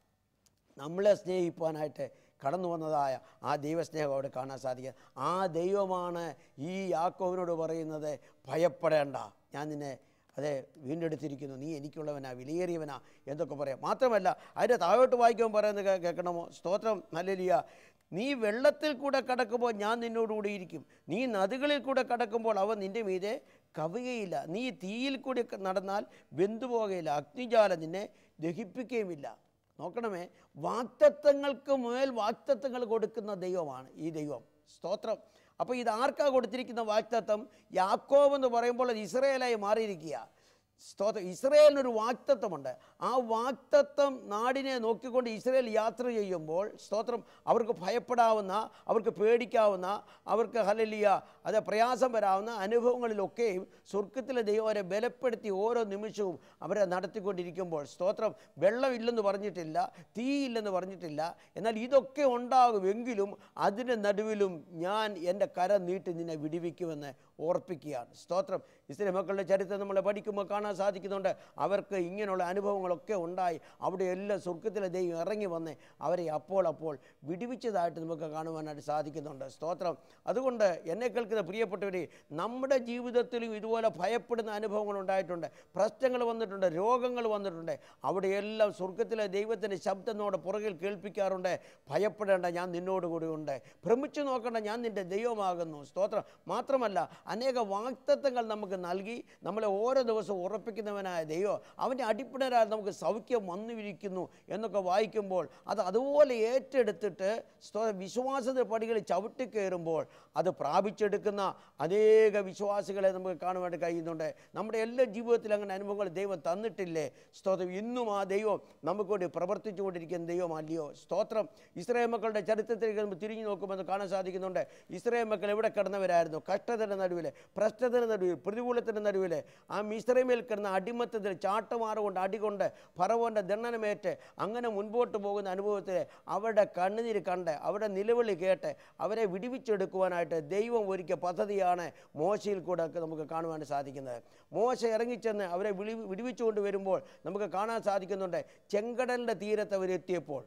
നമ്മളെ സ്നേഹിപ്പാനായിട്ട് കടന്നു വന്നതായ ആ ദൈവസ്നേഹം അവിടെ കാണാൻ സാധിക്കുക ആ ദൈവമാണ് ഈ യാക്കോവിനോട് പറയുന്നത് ഭയപ്പെടേണ്ട ഞാൻ നിന്നെ അതെ വീണ്ടെടുത്തിരിക്കുന്നു നീ എനിക്കുള്ളവനാ വിലയേറിയവനാ എന്നൊക്കെ പറയാം മാത്രമല്ല അതിൻ്റെ താഴോട്ട് വായിക്കുമ്പോൾ പറയുന്നത് കേ- കേൾക്കണമോ സ്തോത്രം നല്ലലിയ നീ വെള്ളത്തിൽ കൂടെ കടക്കുമ്പോൾ ഞാൻ നിന്നോടുകൂടി ഇരിക്കും നീ നദികളിൽ കൂടെ കടക്കുമ്പോൾ അവ നിൻ്റെ മീതെ കവികയില്ല നീ തീയിൽ കൂടി നടന്നാൽ വെന്തുപോകയില്ല അഗ്നിജാലം നിന്നെ ദഹിപ്പിക്കുകയുമില്ല നോക്കണമേ വാക്തത്വങ്ങൾക്ക് മേൽ വാക്തത്വങ്ങൾ കൊടുക്കുന്ന ദൈവമാണ് ഈ ദൈവം സ്തോത്രം അപ്പോൾ ഇത് ആർക്കാ കൊടുത്തിരിക്കുന്ന വാക്തത്വം യാക്കോബ് എന്ന് പറയുമ്പോൾ അത് ഇസ്രയേലായി മാറിയിരിക്കുക സ്തോത്രം ഇസ്രയേലിനൊരു വാക്തത്വമുണ്ട് ആ വാക്തത്വം നാടിനെ നോക്കിക്കൊണ്ട് ഇസ്രയേൽ യാത്ര ചെയ്യുമ്പോൾ സ്തോത്രം അവർക്ക് ഭയപ്പെടാവുന്ന അവർക്ക് പേടിക്കാവുന്ന അവർക്ക് ഹലലിയ അത് പ്രയാസം വരാവുന്ന അനുഭവങ്ങളിലൊക്കെയും സ്വർഗത്തിലെ ദൈവം അവരെ ബലപ്പെടുത്തി ഓരോ നിമിഷവും അവരെ നടത്തിക്കൊണ്ടിരിക്കുമ്പോൾ സ്തോത്രം വെള്ളമില്ലെന്ന് പറഞ്ഞിട്ടില്ല തീയില്ലെന്ന് പറഞ്ഞിട്ടില്ല എന്നാൽ ഇതൊക്കെ ഉണ്ടാകുമെങ്കിലും അതിൻ്റെ നടുവിലും ഞാൻ എൻ്റെ കര നീട്ടി നിന്നെ വിടിവിക്കുമെന്ന് ഓർപ്പിക്കുകയാണ് സ്തോത്രം ഇസ്രേ മക്കളുടെ ചരിത്രം നമ്മൾ പഠിക്കുമ്പോൾ കാണാൻ സാധിക്കുന്നുണ്ട് അവർക്ക് ഇങ്ങനെയുള്ള അനുഭവങ്ങളൊക്കെ ഉണ്ടായി അവിടെ എല്ലാം സ്വർഗത്തിലെ ദൈവം ഇറങ്ങി വന്ന് അവരെ അപ്പോൾ അപ്പോൾ വിടിവിച്ചതായിട്ട് നമുക്ക് കാണുവാനായിട്ട് സാധിക്കുന്നുണ്ട് സ്തോത്രം അതുകൊണ്ട് എന്നെ കേൾക്കുന്ന പ്രിയപ്പെട്ടവരെ നമ്മുടെ ജീവിതത്തിലും ഇതുപോലെ ഭയപ്പെടുന്ന അനുഭവങ്ങൾ ഉണ്ടായിട്ടുണ്ട് പ്രശ്നങ്ങൾ വന്നിട്ടുണ്ട് രോഗങ്ങൾ വന്നിട്ടുണ്ട് അവിടെയെല്ലാം സ്വർഗത്തിലെ ദൈവത്തിൻ്റെ ശബ്ദത്തോടെ പുറകിൽ കേൾപ്പിക്കാറുണ്ട് ഭയപ്പെടേണ്ട ഞാൻ നിന്നോട് കൂടി ഉണ്ട് ഭ്രമിച്ചു നോക്കേണ്ട ഞാൻ നിൻ്റെ ദൈവമാകുന്നു സ്തോത്രം മാത്രമല്ല അനേക വാക്തത്വങ്ങൾ നമുക്ക് നൽകി നമ്മളെ ഓരോ ദിവസവും ഉറപ്പിക്കുന്നവനായ ദൈവം അവൻ്റെ അടിപ്പിണരാൽ നമുക്ക് സൗഖ്യം വന്നുവിരിക്കുന്നു എന്നൊക്കെ വായിക്കുമ്പോൾ അത് അതുപോലെ ഏറ്റെടുത്തിട്ട് സ്തോ വിശ്വാസത്തെ പടികളിൽ ചവിട്ടിക്കയറുമ്പോൾ അത് പ്രാപിച്ചെടുക്കുന്ന അനേക വിശ്വാസികളെ നമുക്ക് കാണുവാനായിട്ട് കഴിയുന്നുണ്ട് നമ്മുടെ എല്ലാ ജീവിതത്തിലും അങ്ങനെ അനുഭവങ്ങൾ ദൈവം തന്നിട്ടില്ലേ സ്തോത്രം ഇന്നും ആ ദൈവം നമുക്ക് വേണ്ടി പ്രവർത്തിച്ചുകൊണ്ടിരിക്കുന്ന ദൈവമല്ലയോ സ്തോത്രം ഇസ്രായേൽ മക്കളുടെ ചരിത്രത്തിലേക്ക് നമ്മൾ തിരിഞ്ഞു നോക്കുമ്പോൾ അത് കാണാൻ സാധിക്കുന്നുണ്ട് ഇസ്രായേൽ മക്കൾ എവിടെ കിടന്നവരായിരുന്നു കഷ്ടതയുടെ നടുവിൽ പ്രശ്നത്തിൻ്റെ നടുവിൽ പ്രതികൂലത്തിൻ്റെ നടുവിൽ ആ മിശ്രമേൽ കിടന്ന അടിമത്തത്തിൽ ചാട്ടമാറുകൊണ്ട് അടികൊണ്ട് ഫറവോൻ്റെ ദണ്ഡനമേറ്റ് അങ്ങനെ മുൻപോട്ട് പോകുന്ന അനുഭവത്തിൽ അവരുടെ കണ്ണുനീര് കണ്ട് അവരുടെ നിലവിളി കേട്ട് അവരെ വിടിവിച്ചെടുക്കുവാനായിട്ട് ദൈവം ഒരുക്കിയ പദ്ധതിയാണ് മോശയിൽ കൂടെ ഒക്കെ നമുക്ക് കാണുവാൻ സാധിക്കുന്നത് മോശ ഇറങ്ങിച്ചെന്ന് അവരെ വിളി വിടിവിച്ചുകൊണ്ട് വരുമ്പോൾ നമുക്ക് കാണാൻ സാധിക്കുന്നുണ്ട് ചെങ്കടലിൻ്റെ തീരത്ത് അവരെത്തിയപ്പോൾ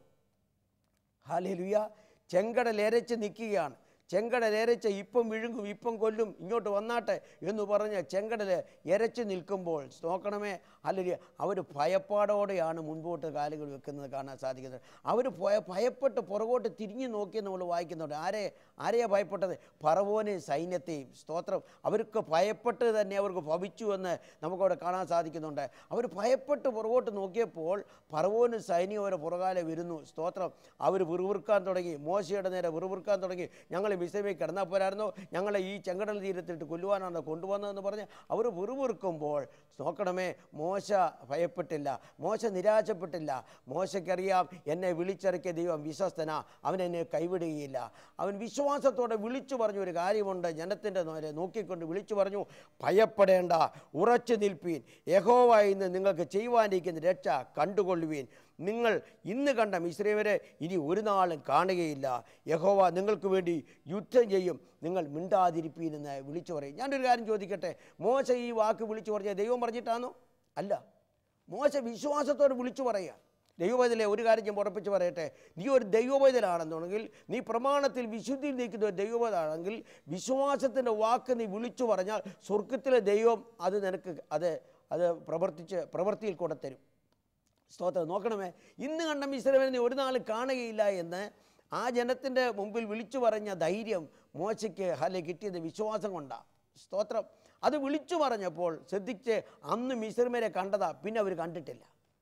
ഹാലേലുയ ചെങ്കടൽ എരച്ച് നിൽക്കുകയാണ് ചെങ്കടൽ എരച്ച് ഇപ്പം വിഴുങ്ങും ഇപ്പം കൊല്ലും ഇങ്ങോട്ട് വന്നാട്ടെ എന്ന് പറഞ്ഞ് ചെങ്കടൽ എരച്ച് നിൽക്കുമ്പോൾ നോക്കണമേ അല്ലെങ്കിൽ അവർ ഭയപ്പാടോടെയാണ് മുൻപോട്ട് കാലുകൾ വെക്കുന്നത് കാണാൻ സാധിക്കുന്നത് അവർ ഭയ ഭയപ്പെട്ട് പുറകോട്ട് തിരിഞ്ഞു നോക്കി നമ്മൾ വായിക്കുന്നുണ്ട് ആരെ ആരെയാ ഭയപ്പെട്ടത് പറവോനെയും സൈന്യത്തെയും സ്തോത്രം അവർക്ക് ഭയപ്പെട്ട് തന്നെ അവർക്ക് ഭവിച്ചു എന്ന് നമുക്കവിടെ കാണാൻ സാധിക്കുന്നുണ്ട് അവർ ഭയപ്പെട്ട് പുറകോട്ട് നോക്കിയപ്പോൾ പറവോനും സൈന്യവും അവരെ പുറകാലെ വരുന്നു സ്തോത്രം അവർ വിറുവിറുക്കാൻ തുടങ്ങി മോശയുടെ നേരെ വിറുവിറുക്കാൻ തുടങ്ങി ഞങ്ങൾ മിസ്സൈമിൽ കിടന്നാൽ പോരായിരുന്നോ ഞങ്ങളെ ഈ ചെങ്കടൽ തീരത്തിട്ട് കൊല്ലുവാനാണ് കൊണ്ടുവന്നതെന്ന് പറഞ്ഞ് അവർ വിറുവിറുക്കുമ്പോൾ നോക്കണമേ മോശ ഭയപ്പെട്ടില്ല മോശ നിരാശപ്പെട്ടില്ല മോശയ്ക്കറിയാം എന്നെ വിളിച്ചിറക്കിയ ദൈവം വിശ്വസ്തന അവൻ എന്നെ കൈവിടുകയില്ല അവൻ വിശ്വാസത്തോടെ വിളിച്ചു പറഞ്ഞു ഒരു കാര്യമുണ്ട് ജനത്തിൻ്റെ നേരെ നോക്കിക്കൊണ്ട് വിളിച്ചു പറഞ്ഞു ഭയപ്പെടേണ്ട ഉറച്ചു നിൽപ്പീൻ യഹോവ ഇന്ന് നിങ്ങൾക്ക് ചെയ്യുവാനിരിക്കുന്ന രക്ഷ കണ്ടുകൊള്ളുവീൻ നിങ്ങൾ ഇന്ന് കണ്ട മിശ്രവരെ ഇനി ഒരു നാളും കാണുകയില്ല യഹോവ നിങ്ങൾക്ക് വേണ്ടി യുദ്ധം ചെയ്യും നിങ്ങൾ മിണ്ടാതിരിപ്പീനെന്ന് വിളിച്ചു പറയും ഞാനൊരു കാര്യം ചോദിക്കട്ടെ മോശ ഈ വാക്ക് വിളിച്ചു പറഞ്ഞ ദൈവം പറഞ്ഞിട്ടാണോ അല്ല മോശ വിശ്വാസത്തോട് വിളിച്ചു പറയുക ദൈവപൈതലെ ഒരു കാര്യം ഞാൻ ഉറപ്പിച്ച് പറയട്ടെ നീ ഒരു ദൈവപൈതലാണെന്നുണ്ടെങ്കിൽ നീ പ്രമാണത്തിൽ വിശുദ്ധിയിൽ നിൽക്കുന്ന ഒരു ദൈവപൈതലാണെങ്കിൽ വിശ്വാസത്തിൻ്റെ വാക്ക് നീ വിളിച്ചു പറഞ്ഞാൽ സ്വർഗത്തിലെ ദൈവം അത് നിനക്ക് അത് അത് പ്രവർത്തിച്ച് പ്രവൃത്തിയിൽ കൂടെ തരും സ്തോത്രം നോക്കണമേ ഇന്ന് കണ്ട മിശ്രമനെ ഒരു നാൾ കാണുകയില്ല എന്ന് ആ ജനത്തിൻ്റെ മുമ്പിൽ വിളിച്ചു പറഞ്ഞ ധൈര്യം മോശയ്ക്ക് ഹലെ കിട്ടിയത് വിശ്വാസം കൊണ്ടാണ് സ്തോത്രം അത് വിളിച്ചു പറഞ്ഞപ്പോൾ ശ്രദ്ധിച്ച് അന്ന് മിശ്രമരെ കണ്ടതാ പിന്നെ അവർ കണ്ടിട്ടില്ല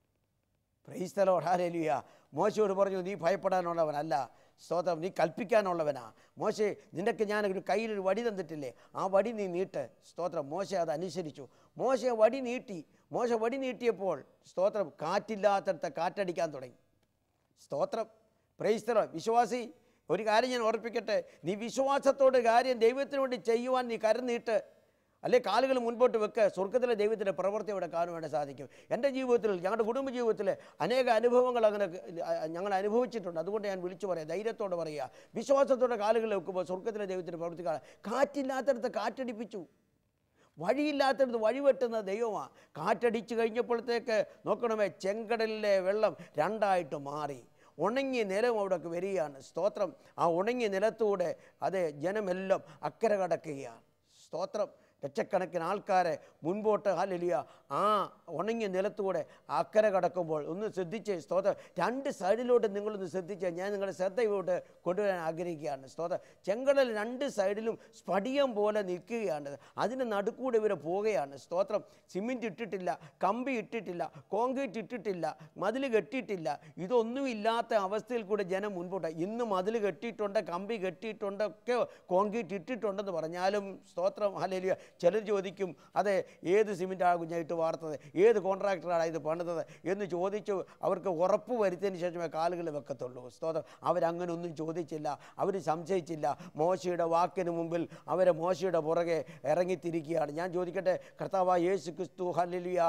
പ്രൈസ്തലോ ഹാലേലിയ മോശയോട് പറഞ്ഞു നീ ഭയപ്പെടാനുള്ളവനല്ല സ്തോത്രം നീ കൽപ്പിക്കാനുള്ളവനാ മോശെ നിനക്ക് ഞാൻ ഒരു കയ്യിലൊരു വടി തന്നിട്ടില്ലേ ആ വടി നീ നീട്ട് സ്തോത്രം മോശ അത് അനുസരിച്ചു മോശ വടി നീട്ടി മോശ വടി നീട്ടിയപ്പോൾ സ്തോത്രം കാറ്റില്ലാത്തടത്ത് കാറ്റടിക്കാൻ തുടങ്ങി സ്തോത്രം പ്രൈസ്തലോ വിശ്വാസി ഒരു കാര്യം ഞാൻ ഓർപ്പിക്കട്ടെ നീ വിശ്വാസത്തോട് കാര്യം ദൈവത്തിന് വേണ്ടി ചെയ്യുവാൻ നീ കരനീട്ട് അല്ലെ കാലുകൾ മുൻപോട്ട് വെക്ക് സ്വർഗത്തിലെ ദൈവത്തിൻ്റെ പ്രവൃത്തി അവിടെ കാണുവാൻ സാധിക്കും എൻ്റെ ജീവിതത്തിൽ ഞങ്ങളുടെ കുടുംബ ജീവിതത്തിൽ അനേക അനുഭവങ്ങൾ അങ്ങനെ അഹ് ഞങ്ങൾ അനുഭവിച്ചിട്ടുണ്ട് അതുകൊണ്ട് ഞാൻ വിളിച്ചു പറയാം ധൈര്യത്തോടെ പറയുക വിശ്വാസത്തോടെ കാലുകൾ വെക്കുമ്പോൾ സ്വർഗത്തിലെ ദൈവത്തിൻ്റെ പ്രവൃത്തി കാണാം കാറ്റില്ലാത്തടത്ത് കാറ്റടിപ്പിച്ചു വഴിയില്ലാത്തടത്ത് വഴിവെട്ടുന്ന ദൈവമാണ് കാറ്റടിച്ചു കഴിഞ്ഞപ്പോഴത്തേക്ക് നോക്കണമേ ചെങ്കടലിലെ വെള്ളം രണ്ടായിട്ട് മാറി ഉണങ്ങിയ നിലം അവിടേക്ക് വരികയാണ് സ്തോത്രം ആ ഉണങ്ങിയ നിലത്തൂടെ അതെ ജനമെല്ലാം അക്കരെ കടക്കുകയാണ് സ്തോത്രം ലക്ഷക്കണക്കിന് ആൾക്കാരെ മുൻപോട്ട് ഹാലലിയ ആ ഉണങ്ങിയ നിലത്തൂടെ അക്കരെ കടക്കുമ്പോൾ ഒന്ന് ശ്രദ്ധിച്ച് സ്തോത്രം രണ്ട് സൈഡിലോട്ട് നിങ്ങളൊന്ന് ശ്രദ്ധിച്ച് ഞാൻ നിങ്ങളുടെ ശ്രദ്ധ ഇങ്ങോട്ട് കൊണ്ടുവരാൻ ആഗ്രഹിക്കുകയാണ് സ്തോത്രം ചെങ്കടൽ രണ്ട് സൈഡിലും സ്ഫടികം പോലെ നിൽക്കുകയാണ് അതിന് നടുക്കൂടെ ഇവർ പോവുകയാണ് സ്തോത്രം സിമെൻറ്റ് ഇട്ടിട്ടില്ല കമ്പി ഇട്ടിട്ടില്ല കോൺക്രീറ്റ് ഇട്ടിട്ടില്ല മതിൽ കെട്ടിയിട്ടില്ല ഇതൊന്നും ഇല്ലാത്ത അവസ്ഥയിൽ കൂടെ ജനം മുൻപോട്ട് ഇന്ന് മതിൽ കെട്ടിയിട്ടുണ്ട് കമ്പി കെട്ടിയിട്ടുണ്ട് ഒക്കെ കോൺക്രീറ്റ് ഇട്ടിട്ടുണ്ടെന്ന് പറഞ്ഞാലും സ്തോത്രം ഹലേലിയ ചിലർ ചോദിക്കും അതെ ഏത് സിമെൻറ്റാണ് കുഞ്ഞായിട്ട് വാർത്തത് ഏത് കോൺട്രാക്ടറാണ് ഇത് പണിതത് എന്ന് ചോദിച്ചു അവർക്ക് ഉറപ്പ് വരുത്തിയതിന് ശേഷമേ കാലുകൾ വെക്കത്തുള്ളൂ സ്തോത്രം അവരങ്ങനെ ഒന്നും ചോദിച്ചില്ല അവർ സംശയിച്ചില്ല മോശയുടെ വാക്കിന് മുമ്പിൽ അവരെ മോശയുടെ പുറകെ ഇറങ്ങിത്തിരിക്കുകയാണ് ഞാൻ ചോദിക്കട്ടെ കർത്താവ് യേശു ക്രിസ്തു ഹല്ലേലൂയ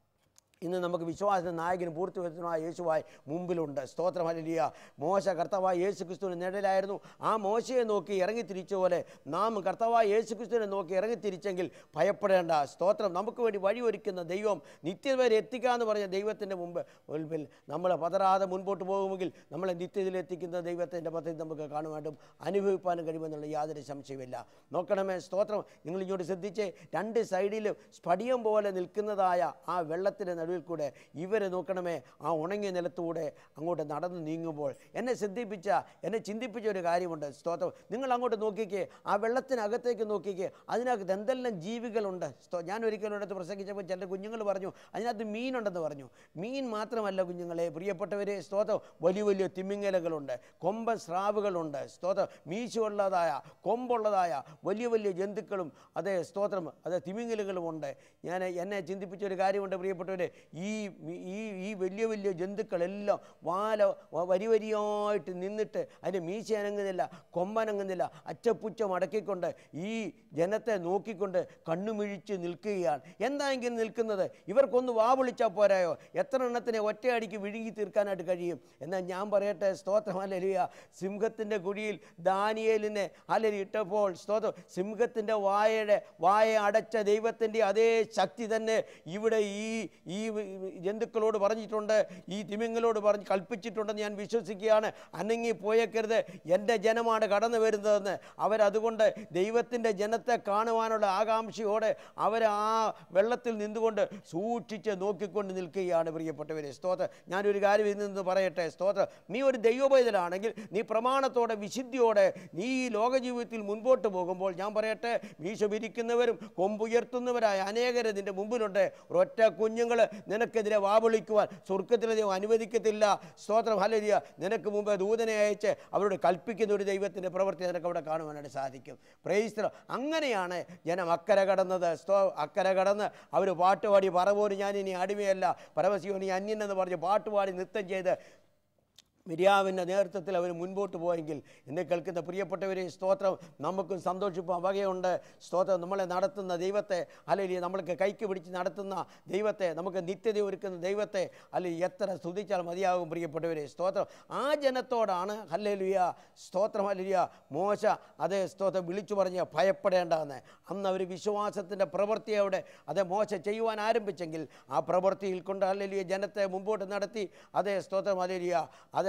ഇന്ന് നമുക്ക് വിശ്വാസ നായകന് പൂർത്തിവരുത്തനുമായ യേശുവായി മുമ്പിലുണ്ട് സ്തോത്രം ഹല്ലേലൂയ മോശ കർത്താവായ യേശു ക്രിസ്തുവിന് നിഴലായിരുന്നു ആ മോശയെ നോക്കി ഇറങ്ങിത്തിരിച്ച പോലെ നാം കർത്താവായ യേശു ക്രിസ്തുവിനെ നോക്കി ഇറങ്ങിത്തിരിച്ചെങ്കിൽ ഭയപ്പെടേണ്ട സ്തോത്രം നമുക്ക് വേണ്ടി വഴിയൊരുക്കുന്ന ദൈവം നിത്യത വരെ എത്തിക്കാന്ന് പറഞ്ഞ ദൈവത്തിൻ്റെ മുമ്പ് മുൻപിൽ നമ്മൾ പതറാതെ മുൻപോട്ട് പോകുമെങ്കിൽ നമ്മളെ നിത്യതയിൽ എത്തിക്കുന്ന ദൈവത്തിൻ്റെ പദ്ധതി നമുക്ക് കാണുവാനും അനുഭവിപ്പാനും കഴിയുമെന്നുള്ള യാതൊരു സംശയമില്ല നോക്കണമേ സ്തോത്രം നിങ്ങൾ ഇങ്ങോട്ട് ശ്രദ്ധിച്ച് രണ്ട് സൈഡിലും സ്ഫടികം പോലെ നിൽക്കുന്നതായ ആ വെള്ളത്തിൻ്റെ നടുവിൽ കൂടെ ഇവരെ നോക്കണമേ ആ ഉണങ്ങിയ നിലത്തൂടെ അങ്ങോട്ട് നടന്ന് നീങ്ങുമ്പോൾ എന്നെ ശ്രദ്ധിപ്പിച്ച എന്നെ ചിന്തിപ്പിച്ച ഒരു കാര്യമുണ്ട് സ്തോത്രം നിങ്ങൾ അങ്ങോട്ട് നോക്കിക്കേ ആ വെള്ളത്തിനകത്തേക്ക് നോക്കിക്കേ അതിനകത്ത് എന്തെല്ലാം ജീവികളുണ്ട് സ്തോ ഞാൻ ഒരിക്കലും അടുത്ത് പ്രസംഗിച്ചപ്പോൾ ചില കുഞ്ഞുങ്ങൾ പറഞ്ഞു അതിനകത്ത് മീനുണ്ടെന്ന് പറഞ്ഞു മീൻ മാത്രമല്ല കുഞ്ഞുങ്ങളെ പ്രിയപ്പെട്ടവരെ സ്തോത്രം വലിയ വലിയ തിമിങ്ങലകളുണ്ട് കൊമ്പൻ സ്രാവുകളുണ്ട് സ്തോത്രം മീശുള്ളതായ കൊമ്പുള്ളതായ വലിയ വലിയ ജന്തുക്കളും അതേ സ്തോത്രം അതേ തിമിങ്ങലുകളും ഉണ്ട് ഞാൻ എന്നെ ചിന്തിപ്പിച്ച ഒരു കാര്യമുണ്ട് പ്രിയപ്പെട്ടവരെ ഈ മി- ഈ ഈ വലിയ വലിയ ജന്തുക്കളെല്ലാം വാല വ- വരി വരിയായിട്ട് നിന്നിട്ട് അതിൻ്റെ മീശ അനങ്ങുന്നില്ല കൊമ്പനങ്ങുന്നില്ല അച്ചപ്പുച്ച മടക്കിക്കൊണ്ട് ഈ ജനത്തെ നോക്കിക്കൊണ്ട് കണ്ണുമിഴിച്ച് നിൽക്കുകയാണ് എന്തായെങ്കിലും നിൽക്കുന്നത് ഇവർക്കൊന്ന് വാ വിളിച്ചാൽ പോരായോ എത്ര എണ്ണത്തിനെ ഒറ്റയടിക്ക് വിഴുങ്ങി തീർക്കാനായിട്ട് കഴിയും എന്നാൽ ഞാൻ പറയട്ടെ സ്തോത്രം അല്ലലിയ സിംഹത്തിൻ്റെ കുഴിയിൽ ദാനിയേലിനെ അല്ലലി ഇട്ടപ്പോൾ സ്തോത്രം സിംഹത്തിൻ്റെ വായയുടെ വായ അടച്ച ദൈവത്തിൻ്റെ അതേ ശക്തി തന്നെ ഇവിടെ ഈ ഈ ജന്തുക്കളോട് പറഞ്ഞിട്ടുണ്ട് ഈ തിമിങ്ങളോട് പറഞ്ഞ് കൽപ്പിച്ചിട്ടുണ്ടെന്ന് ഞാൻ വിശ്വസിക്കുകയാണ് അനങ്ങി പോയേക്കരുത് എൻ്റെ ജനമാണ് കടന്നു വരുന്നതെന്ന് അവരതുകൊണ്ട് ദൈവത്തിൻ്റെ ജനത്തെ കാണുവാനുള്ള ആകാംക്ഷയോടെ അവർ ആ വെള്ളത്തിൽ നിന്നുകൊണ്ട് സൂക്ഷിച്ച് നോക്കിക്കൊണ്ട് നിൽക്കുകയാണ് പ്രിയപ്പെട്ടവരെ സ്തോത്രം ഞാനൊരു കാര്യം ഇതിൽ നിന്ന് പറയട്ടെ സ്തോത്രം നീ ഒരു ദൈവപൈതലാണെങ്കിൽ നീ പ്രമാണത്തോടെ വിശുദ്ധിയോടെ നീ ഈ ലോകജീവിതത്തിൽ മുൻപോട്ട് പോകുമ്പോൾ ഞാൻ പറയട്ടെ മീശ വിരിക്കുന്നവരും കൊമ്പുയർത്തുന്നവരായ അനേകരെ നിൻ്റെ മുമ്പിലുണ്ട് ഒരൊറ്റ കുഞ്ഞുങ്ങൾ നിനക്കെതിരെ വാവിളിക്കുവാൻ സ്വർഗത്തിലെ ദൈവം അനുവദിക്കത്തില്ല സ്തോത്രം ഹലരിയ നിനക്ക് മുമ്പ് ദൂതനെ അയച്ച് അവരോട് കൽപ്പിക്കുന്ന ഒരു ദൈവത്തിൻ്റെ പ്രവൃത്തി നിനക്ക് അവിടെ കാണുവാനായിട്ട് സാധിക്കും പ്രൈസ്തലോ അങ്ങനെയാണ് ജനം അക്കരെ കടന്നത് സ്തോ അക്കരെ കടന്ന് അവർ പാട്ടുപാടി പറപോലും ഞാൻ ഇനി അടിമയല്ല പരമശിവനി അന്യനെന്ന് പറഞ്ഞ് പാട്ടുപാടി നൃത്തം ചെയ്ത് മിരിയാവിൻ്റെ നേതൃത്വത്തിൽ അവർ മുൻപോട്ട് പോയെങ്കിൽ എന്നെ കേൾക്കുന്ന പ്രിയപ്പെട്ടവരെ സ്തോത്രം നമുക്കും സന്തോഷിപ്പാൻ വകയുണ്ട് സ്തോത്രം നമ്മളെ നടത്തുന്ന ദൈവത്തെ അല്ലെങ്കിൽ നമ്മൾക്ക് കൈക്ക് പിടിച്ച് നടത്തുന്ന ദൈവത്തെ നമുക്ക് നിത്യത ഒരുക്കുന്ന ദൈവത്തെ അല്ലെങ്കിൽ എത്ര സ്തുതിച്ചാൽ മതിയാകും പ്രിയപ്പെട്ടവരെ സ്തോത്രം ആ ജനത്തോടാണ് ഹല്ലേലുയ സ്തോത്രം ഹല്ലേലൂയ മോശ അതേ സ്തോത്രം വിളിച്ചു പറഞ്ഞ് ഭയപ്പെടേണ്ടതെന്ന് അന്ന് അവർ വിശ്വാസത്തിൻ്റെ പ്രവൃത്തി അവിടെ അതേ മോശ ചെയ്യുവാൻ ആരംഭിച്ചെങ്കിൽ ആ പ്രവൃത്തിയിൽ കൊണ്ട് ഹല്ലേലൂയ ജനത്തെ മുമ്പോട്ട് നടത്തി അതേ സ്തോത്രം ഹല്ലേലൂയ അതേ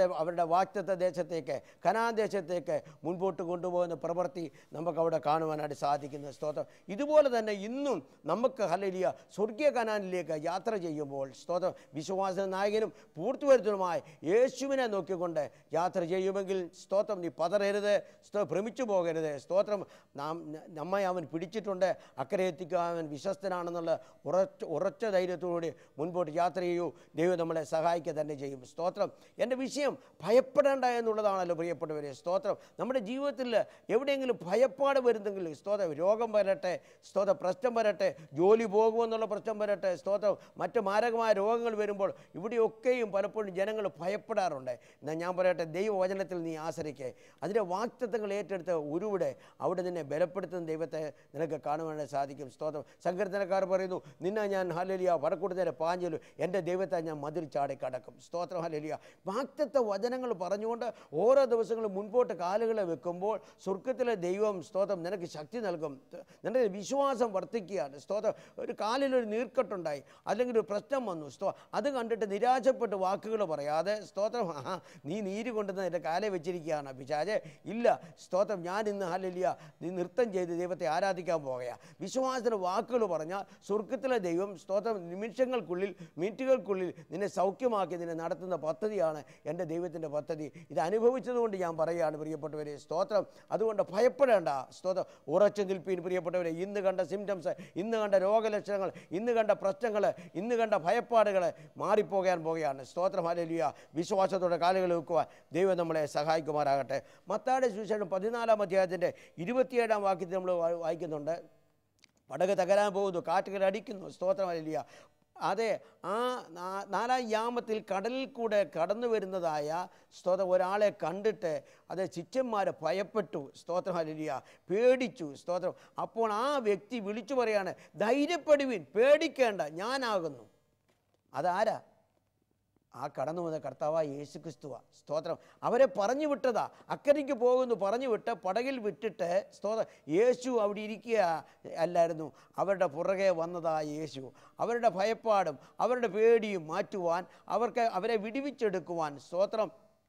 അവരുടെ അവരുടെ വാക്തത്വ ദേശത്തേക്ക് കനാൻ ദേശത്തേക്ക് മുൻപോട്ട് കൊണ്ടുപോകുന്ന പ്രവൃത്തി നമുക്ക് അവിടെ കാണുവാനായിട്ട് സാധിക്കുന്നു സ്തോത്രം ഇതുപോലെ തന്നെ ഇന്നും നമുക്ക് ഹലലിയ സ്വർഗീയ കനാനിലേക്ക് യാത്ര ചെയ്യുമ്പോൾ സ്തോത്രം വിശ്വാസ നായകനും പൂർത്തിവരുത്തലുമായ യേശുവിനെ നോക്കിക്കൊണ്ട് യാത്ര ചെയ്യുമെങ്കിൽ സ്തോത്രം നീ പതറരുത് സ്തോ ഭ്രമിച്ചു പോകരുത് സ്തോത്രം നാം നമ്മെ അവൻ പിടിച്ചിട്ടുണ്ട് അക്കരെ എത്തിക്കാൻ അവൻ വിശ്വസ്തനാണെന്നുള്ള ഉറച്ച ഉറച്ച ധൈര്യത്തോടുകൂടി മുൻപോട്ട് യാത്ര ചെയ്യൂ ദൈവം നമ്മളെ സഹായിക്കുക തന്നെ ചെയ്യും സ്തോത്രം എൻ്റെ വിഷയം ഭയപ്പെടേണ്ട എന്നുള്ളതാണല്ലോ പ്രിയപ്പെട്ടവരെ സ്തോത്രം നമ്മുടെ ജീവിതത്തിൽ എവിടെയെങ്കിലും ഭയപ്പാട് വരുന്നെങ്കിൽ സ്തോത്രം രോഗം വരട്ടെ സ്തോത്രം പ്രശ്നം വരട്ടെ ജോലി പോകുമെന്നുള്ള പ്രശ്നം വരട്ടെ സ്തോത്രം മറ്റ് മാരകമായ രോഗങ്ങൾ വരുമ്പോൾ ഇവിടെയൊക്കെയും പലപ്പോഴും ജനങ്ങൾ ഭയപ്പെടാറുണ്ട് എന്നാൽ ഞാൻ പറയട്ടെ ദൈവവചനത്തിൽ നീ ആശ്രയിക്കേ അതിൻ്റെ വാക്തത്വങ്ങൾ ഏറ്റെടുത്ത് ഉരുവിടെ അവിടെ നിന്നെ ബലപ്പെടുത്തുന്ന ദൈവത്തെ നിനക്ക് കാണുവാനായിട്ട് സാധിക്കും സ്തോത്രം സങ്കീർത്തനക്കാർ പറയുന്നു നിന്നെ ഞാൻ ഹലലിയ വടക്കൂടുതലെ പാഞ്ചലു എൻ്റെ ദൈവത്തെ ഞാൻ മതിൽ ചാടി കടക്കും സ്തോത്രം ഹലലിയ വാക്തത്വ വചനങ്ങൾ പറഞ്ഞുകൊണ്ട് ഓരോ ദിവസങ്ങളും മുൻപോട്ട് കാലുകളെ വെക്കുമ്പോൾ സ്വർഗത്തിലെ ദൈവം സ്തോത്രം നിനക്ക് ശക്തി നൽകും നിന്റെ വിശ്വാസം വർദ്ധിക്കുകയാണ് സ്തോത്രം ഒരു കാലിലൊരു നീർക്കെട്ടുണ്ടായി അല്ലെങ്കിൽ ഒരു പ്രശ്നം വന്നു സ്തോ അത് കണ്ടിട്ട് നിരാശപ്പെട്ട് വാക്കുകൾ പറയാതെ സ്തോത്രം ആ നീ നീര് കൊണ്ടുവന്ന് എൻ്റെ കാലെ വെച്ചിരിക്കുകയാണ് പിശാചെ ഇല്ല സ്തോത്രം ഞാൻ ഇന്ന് ഹല്ലേലൂയ നീ നൃത്തം ചെയ്ത് ദൈവത്തെ ആരാധിക്കാൻ പോകുകയാണ് വിശ്വാസത്തിന് വാക്കുകൾ പറഞ്ഞാൽ സ്വർഗത്തിലെ ദൈവം സ്തോത്രം നിമിഷങ്ങൾക്കുള്ളിൽ മിനിറ്റുകൾക്കുള്ളിൽ നിന്നെ സൗഖ്യമാക്കി നിന്നെ നടത്തുന്ന പദ്ധതിയാണ് എൻ്റെ ദൈവത്തിൻ്റെ പദ്ധതി ഇത് അനുഭവിച്ചതുകൊണ്ട് ഞാൻ പറയുകയാണ് പ്രിയപ്പെട്ടവരെ സ്തോത്രം അതുകൊണ്ട് ഭയപ്പെടേണ്ട സ്തോത്രം ഉറച്ചു നിൽപ്പീൻ പ്രിയപ്പെട്ടവരെ ഇന്ന് കണ്ട സിംറ്റംസ് ഇന്ന് കണ്ട രോഗലക്ഷണങ്ങൾ ഇന്ന് കണ്ട പ്രശ്നങ്ങൾ ഇന്ന് കണ്ട ഭയപ്പാടുകൾ മാറിപ്പോകാൻ പോകുകയാണ് സ്തോത്രം ഹല്ലേലൂയ വിശ്വാസത്തോടെ കാലുകൾ വെക്കുവാൻ ദൈവം നമ്മളെ സഹായിക്കുമാറാകട്ടെ മത്താടെ സുവിശേഷം പതിനാലാം അധ്യായത്തിൻ്റെ ഇരുപത്തിയേഴാം വാക്യത്തിൽ നമ്മൾ വാ- വായിക്കുന്നുണ്ട് പടക് തകരാൻ പോകുന്നു കാറ്റുകൾ അടിക്കുന്നു സ്തോത്രം ഹല്ലേലൂയ അതെ ആ നാ- നാലാം യാമത്തിൽ കടലിൽ കൂടെ കടന്നു വരുന്നതായ സ്തോത്രം ഒരാളെ കണ്ടിട്ട് അത് ശിഷ്യന്മാർ ഭയപ്പെട്ടു സ്തോത്രം ഹല്ലേലൂയ പേടിച്ചു സ്തോത്രം അപ്പോൾ ആ വ്യക്തി വിളിച്ചു പറയാണ് ധൈര്യപ്പെടുവിൻ പേടിക്കേണ്ട ഞാനാകുന്നു അതാരാ ആ കടന്നു വന്ന കർത്താവായ യേശു ക്രിസ്തുവ സ്തോത്രം അവരെ പറഞ്ഞു വിട്ടതാ അക്കരയ്ക്ക് പോകുന്നു പറഞ്ഞു വിട്ട് പടകിൽ വിട്ടിട്ട് സ്തോത്രം യേശു അവിടെ ഇരിക്കുക അല്ലായിരുന്നു അവരുടെ പുറകെ വന്നതാ യേശു അവരുടെ ഭയപ്പാടും അവരുടെ പേടിയും മാറ്റുവാൻ അവർക്ക് അവരെ വിടിവിച്ചെടുക്കുവാൻ സ്തോത്രം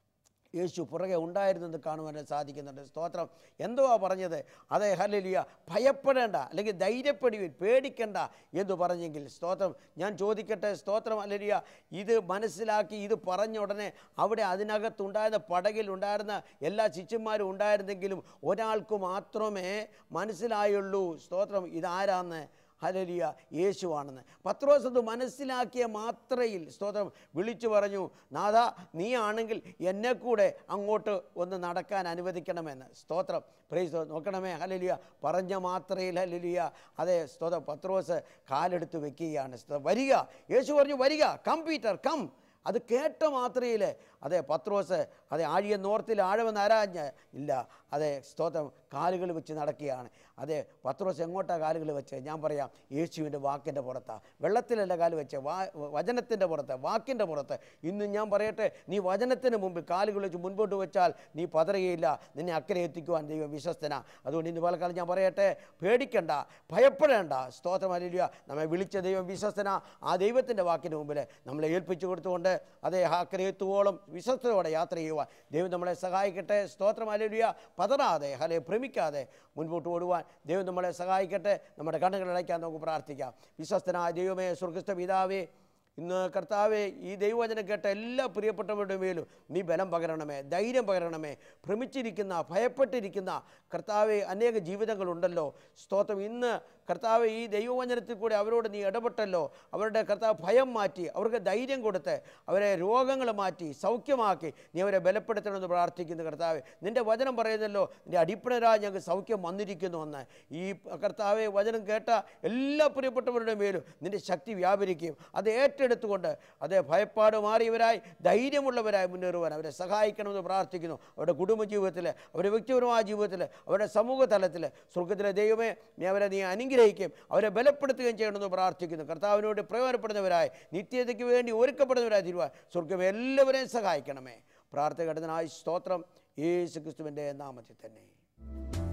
യേശു പുറകെ ഉണ്ടായിരുന്നെന്ന് കാണുവാൻ സാധിക്കുന്നുണ്ട് സ്തോത്രം എന്തുവാ പറഞ്ഞത് അതെ ഹല്ലേലൂയ ഭയപ്പെടേണ്ട അല്ലെങ്കിൽ ധൈര്യപ്പെടുവിൻ പേടിക്കണ്ട എന്ന് പറഞ്ഞെങ്കിൽ സ്തോത്രം ഞാൻ ചോദിക്കട്ടെ സ്തോത്രം ഹല്ലേലൂയ ഇത് മനസ്സിലാക്കി ഇത് പറഞ്ഞ ഉടനെ അവിടെ അതിനകത്തുണ്ടായിരുന്ന പടകിൽ ഉണ്ടായിരുന്ന എല്ലാ ശിഷ്യന്മാരും ഉണ്ടായിരുന്നെങ്കിലും ഒരാൾക്ക് മാത്രമേ മനസ്സിലായുള്ളൂ സ്തോത്രം ഇതാരാന്ന് ഹലലിയ യേശുവാണെന്ന് പത്രോസ് അത് മനസ്സിലാക്കിയ മാത്രയിൽ സ്തോത്രം വിളിച്ചു പറഞ്ഞു നാഥ നീ ആണെങ്കിൽ എന്നെ കൂടെ അങ്ങോട്ട് ഒന്ന് നടക്കാൻ അനുവദിക്കണമെന്ന് സ്തോത്രം പ്രൈസ് നോക്കണമേ ഹലലിയ പറഞ്ഞ മാത്രയിൽ ഹലലിയ അതെ സ്തോത്രം പത്രോസ് കാലെടുത്ത് വെക്കുകയാണ് സ്തോ- വരിക യേശു പറഞ്ഞു വരിക കം പീറ്റർ കം അത് കേട്ട മാത്രയിൽ അതെ പത്രോസ് അതെ ആഴിയ നോർത്തിൽ ആഴമെന്ന് ആരാഞ്ഞ് ഇല്ല അതെ സ്തോത്രം കാലുകൾ വെച്ച് നടക്കുകയാണ് അതെ പത്രോസ് എങ്ങോട്ടാണ് കാലുകൾ വെച്ച് ഞാൻ പറയാം യേശുവിൻ്റെ വാക്കിൻ്റെ പുറത്താണ് വെള്ളത്തിലല്ല കാല് വെച്ച് വാ വചനത്തിൻ്റെ പുറത്ത് വാക്കിൻ്റെ പുറത്ത് ഇന്ന് ഞാൻ പറയട്ടെ നീ വചനത്തിന് മുമ്പിൽ കാലുകൾ വെച്ച് മുൻപോട്ട് വെച്ചാൽ നീ പതറുകയില്ല നിന്നെ അക്കരെ എത്തിക്കുവാൻ ദൈവം വിശ്വസ്തന അതുകൊണ്ട് ഇന്ന് പലക്കാലം ഞാൻ പറയട്ടെ പേടിക്കണ്ട ഭയപ്പെടേണ്ട സ്തോത്രം അല്ലില്ല നമ്മെ വിളിച്ച ദൈവം വിശ്വസ്തന ആ ദൈവത്തിൻ്റെ വാക്കിന് മുമ്പിൽ നമ്മളെ ഏൽപ്പിച്ചു കൊടുത്തുകൊണ്ട് അതേ അക്കരെ എത്തുവോളം വിശ്വസ്തയോടെ യാത്ര ചെയ്യുവാൻ ദൈവം നമ്മളെ സഹായിക്കട്ടെ സ്തോത്രം അല്ലിയ പതറാതെ ഹലെ ഭ്രമിക്കാതെ മുൻപോട്ട് ഓടുവാൻ ദൈവം നമ്മളെ സഹായിക്കട്ടെ നമ്മുടെ കണ്ണുകൾ അടയ്ക്കാൻ നമുക്ക് പ്രാർത്ഥിക്കാം വിശ്വസ്തനായ ദൈവമേ സ്വർഗസ്ഥ പിതാവേ ഇന്ന് കർത്താവെ ഈ ദൈവവചനം കേട്ട എല്ലാ പ്രിയപ്പെട്ടവരുടെ മേലും നീ ബലം പകരണമേ ധൈര്യം പകരണമേ ഭ്രമിച്ചിരിക്കുന്ന ഭയപ്പെട്ടിരിക്കുന്ന കർത്താവെ അനേക ജീവിതങ്ങളുണ്ടല്ലോ സ്തോത്രം ഇന്ന് കർത്താവ് ഈ ദൈവവചനത്തിൽ കൂടെ അവരോട് നീ ഇടപെട്ടല്ലോ അവരുടെ കർത്താവ് ഭയം മാറ്റി അവർക്ക് ധൈര്യം കൊടുത്ത് അവരെ രോഗങ്ങൾ മാറ്റി സൗഖ്യമാക്കി നീ അവരെ ബലപ്പെടുത്തണമെന്ന് പ്രാർത്ഥിക്കുന്നു കർത്താവ് നിൻ്റെ വചനം പറയുന്നല്ലോ നിൻ്റെ അടിപ്പണരാ ഞങ്ങൾക്ക് സൗഖ്യം വന്നിരിക്കുന്നു എന്ന് ഈ കർത്താവെ വചനം കേട്ട എല്ലാ പ്രിയപ്പെട്ടവരുടെ മേലും നിൻ്റെ ശക്തി വ്യാപരിക്കുകയും അത് ഏറ്റെടുത്തുകൊണ്ട് അതേ ഭയപ്പാട് മാറിയവരായി ധൈര്യമുള്ളവരായി മുന്നേറുവാൻ അവരെ സഹായിക്കണമെന്ന് പ്രാർത്ഥിക്കുന്നു അവരുടെ കുടുംബജീവിതത്തിൽ അവരുടെ വ്യക്തിപരമായ ജീവിതത്തിൽ അവരുടെ സമൂഹ തലത്തിൽ സ്വർഗത്തിലെ ദൈവമേ നീ അവരെ നീ അനുഗ്രഹിക്കുകയും അവരെ ബലപ്പെടുത്തുകയും ചെയ്യണമെന്ന് പ്രാർത്ഥിക്കുന്നു കർത്താവിനോട് പ്രയോജനപ്പെടുന്നവരായി നിത്യതയ്ക്ക് വേണ്ടി ഒരുക്കപ്പെടുന്നവരായി തീരുവാൻ സ്വർഗം എല്ലാവരെയും സഹായിക്കണമേ പ്രാർത്ഥന ഘടനായി സ്തോത്രം യേശു ക്രിസ്തുവിൻ്റെ നാമത്തിൽ തന്നെ